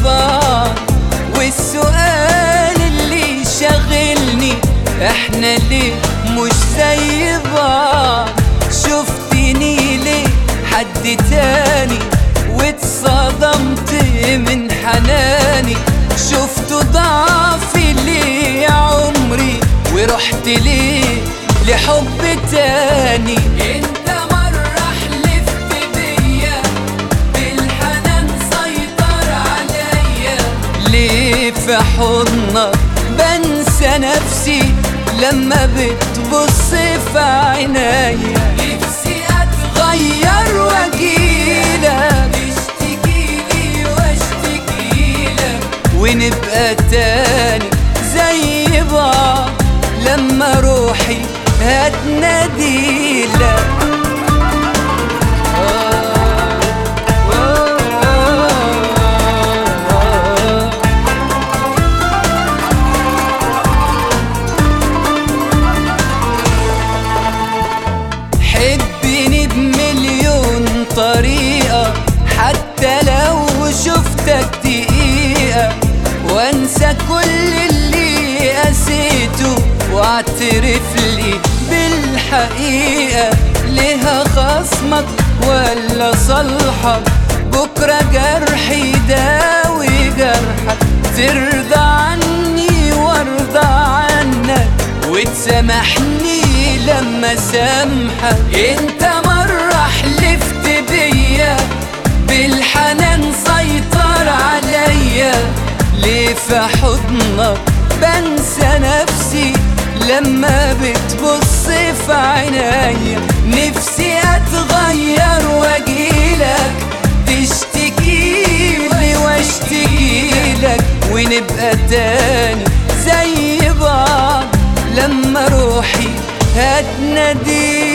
بعض والسؤال اللي شاغلني احنا ليه مش زي بعض شفتني ليه حد تاني واتصدمت من حناني شفت ضعفي ليه يا عمري ورحت ليه لحب تاني انت مرة حلفت بيا بالحنان سيطر عليا ليه في حضنك بنسى نفسي لما بتبص في عينيا نفسي اتغير واجيلك تشتكيلي واشتكيلك ونبقى تاني زي بعض لما روحي هتناديلك حبني بمليون طريقة حتى لو شفتك دقيقة وانسى كل اللي قسيته واعترف لي بالحقيقة ليها خصمك ولا صالحك بكرة جرحي داوي جرحك ترضى عني وارضى عنك وتسامحني لما سامحك انت مرة حلفت بيا بالحنان سيطر عليا ليه في حضنك بنسى نفسي لما بتبص في عينيا نفسي اتغير واجيلك تشتكيلي واشتكيلك ونبقى تاني زي بعض لما روحي هتناديلك